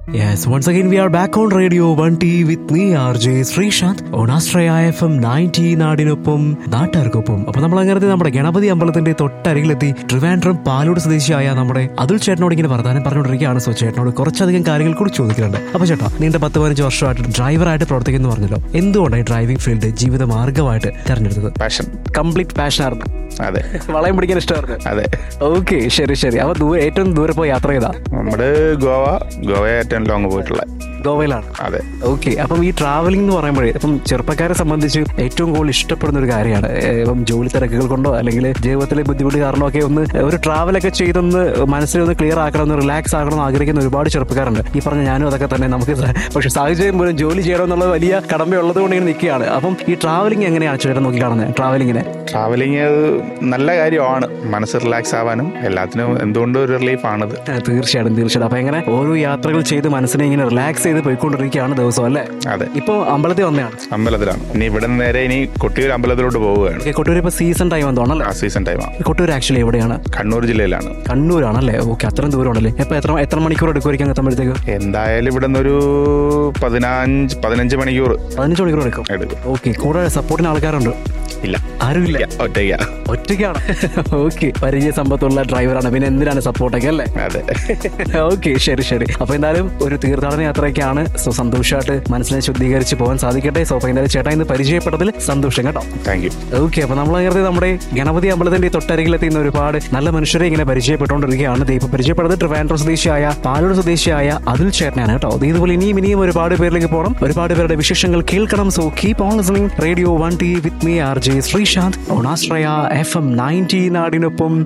Yes, once again we are back on Radio 1T with me RJ Sreesanth on Astraya FM 90 നാടിനൊപ്പം നാട്ടുകാർക്കൊപ്പം അപ്പൊ നമ്മൾ അങ്ങനെ നമ്മുടെ ഗണപതി അമ്പലത്തിന്റെ തൊട്ടരികിലെത്തി ട്രിവാൻഡ്രം പാലൂട് സ്വദേശിയായ നമ്മുടെ അതുൽ ചേട്ടനോട് ഇങ്ങനെ വർത്താനം പറഞ്ഞുകൊണ്ടിരിക്കുകയാണ് സോ ചേട്ടനോട് കുറച്ചധികം കാര്യങ്ങൾ കൂടി ചോദിക്കുന്നുണ്ട് അപ്പൊ ചേട്ടാ നീണ്ട പത്ത് പതിനഞ്ച് വർഷമായിട്ട് ഡ്രൈവറായിട്ട് പ്രവർത്തിക്കുന്നു പറഞ്ഞല്ലോ എന്തുകൊണ്ടാണ് ഈ ഡ്രൈവിംഗ് ഫീൽഡ് ജീവിത മാർഗമായിട്ട് തെരഞ്ഞെടുത്തത് പാഷൻ കംപ്ലീറ്റ് പാഷനായിരുന്നു അതെ വളയം പിടിക്കാൻ ഇഷ്ടമായിരുന്നു അതെ ഓക്കെ ശരി ശരി അപ്പൊ ദൂരെ ഏറ്റവും ദൂരെ പോയി യാത്ര ചെയ്താ നമ്മുടെ ഗോവ ഗോവ ഏറ്റവും ലോങ് പോയിട്ടുള്ള ഗോവയിലാണ് അതെ ഓക്കെ അപ്പം ഈ ട്രാവലിംഗ് എന്ന് പറയുമ്പോഴേ ഇപ്പം ചെറുപ്പക്കാരെ സംബന്ധിച്ച് ഏറ്റവും കൂടുതൽ ഇഷ്ടപ്പെടുന്ന ഒരു കാര്യമാണ് ഏഹ് ഇപ്പം ജോലി തിരക്കുകൾ കൊണ്ടോ അല്ലെങ്കിൽ ജീവിതത്തിലെ ബുദ്ധിമുട്ട് കാരണമോ ഒക്കെ ഒന്ന് ഒരു ട്രാവലൊക്കെ ചെയ്തൊന്ന് മനസ്സിലൊന്ന് ക്ലിയർ ആക്കണം ഒന്ന് റിലാക്സ് ആക്കണം എന്ന് ആഗ്രഹിക്കുന്ന ഒരുപാട് ചെറുപ്പക്കാരുണ്ട് ഈ പറഞ്ഞ ഞാനും അതൊക്കെ തന്നെ നമുക്ക് സ- പക്ഷെ സാഹചര്യം പോലും ജോലി ചെയ്യണം എന്നുള്ള വലിയ കടമയുള്ളത് കൊണ്ട് ഇങ്ങനെ നിൽക്കുകയാണ് അപ്പം ഈ ട്രാവലിംഗ് എങ്ങനെയാണ് ചേട്ടൻ നോക്കി കാണുന്നത് ട്രാവലിങ്ങിനെ ട്രാവലിംഗ് അത് നല്ല കാര്യമാണ് മനസ്സ് റിലാക്സ് ആവാനും എല്ലാത്തിനും എന്തുകൊണ്ടും ഒരു റിലീഫ് ആണിത് ആ, തീർച്ചയായിട്ടും തീർച്ചയായിട്ടും അപ്പൊ എങ്ങനെ ഓരോ യാത്രകൾ ചെയ്ത് മനസ്സിനെ ഇങ്ങനെ റിലാക്സ് ചെയ്ത് പോയിക്കൊണ്ടിരിക്കുകയാണ് ദിവസം അല്ലേ അതെ ഇപ്പൊ അമ്പലത്തിൽ വന്നതാണ് അമ്പലത്തിലാണ് ഇനി ഇവിടെ നിന്ന് നേരെ ഇനി കൊട്ടിയൂർ അമ്പലത്തിലോട്ട് പോവുകയാണ് ഓക്കെ കൊട്ടൂർ ഇപ്പൊ സീസൺ ടൈം എന്തോണല്ലേ ആ സീസൺ ടൈമാണ് കൊട്ടൂർ ആക്ച്വലി എവിടെയാണ് കണ്ണൂർ ജില്ലയിലാണ് കണ്ണൂരാണല്ലേ ഓക്കെ അത്രയും ദൂരമാണല്ലേ ഇപ്പൊ എത്ര എത്ര മണിക്കൂർ എടുക്കുമായിരിക്കും എത്തുമ്പോഴത്തേക്ക് എന്തായാലും ഇവിടെ നിന്നൊരു പതിനഞ്ച് പതിനഞ്ച് മണിക്കൂർ പതിനഞ്ച് മണിക്കൂർ എടുക്കും എടുക്കും ഓക്കെ കൂടെ സപ്പോർട്ടിന് ആൾക്കാരുണ്ട് ഇല്ല ആരുമില്ല ഒറ്റയ്ക്ക ഒറ്റയ്ക്കാണ് ഓക്കെ പരിചയ സമ്പത്തുള്ള ഡ്രൈവറാണ് പിന്നെ എന്തിനാണ് സപ്പോർട്ടൊക്കെ അല്ലേ അതെ ഓക്കെ ശരി ശരി അപ്പൊ എന്തായാലും ഒരു തീർത്ഥാടന യാത്രയൊക്കെയാണ് സോ സന്തോഷമായിട്ട് മനസ്സിനെ ശുദ്ധീകരിച്ച് പോകാൻ സാധിക്കട്ടെ സോ അപ്പൊ എന്തായാലും ചേട്ടാ ഇന്ന് പരിചയപ്പെട്ടതിൽ സന്തോഷം കേട്ടോ താങ്ക് യു ഓക്കെ അപ്പൊ നമ്മൾ അങ്ങനെ നമ്മുടെ ഗണപതി അമ്പലത്തിന്റെ ഈ തൊട്ടരികിലെത്തുന്ന ഒരുപാട് നല്ല മനുഷ്യരെ ഇങ്ങനെ പരിചയപ്പെട്ടുകൊണ്ടിരിക്കുകയാണ് ദേ ഇപ്പൊ പരിചയപ്പെടുന്നത് ട്രിവാൻഡ്രം സ്വദേശിയായ പാലൂർ സ്വദേശിയായ അതുൽ ചേട്ടനാണ് കേട്ടോ ദേ ഇതുപോലെ ഇനിയും ഇനിയും ഒരുപാട് പേരിലേക്ക് പോകണം ഒരുപാട് പേരുടെ വിശേഷങ്ങൾ കേൾക്കണം so keep on listening radio one T with me R J Sreesanth ഓണാശ്രയ എഫ് എം നയൻറ്റി നാടിനൊപ്പം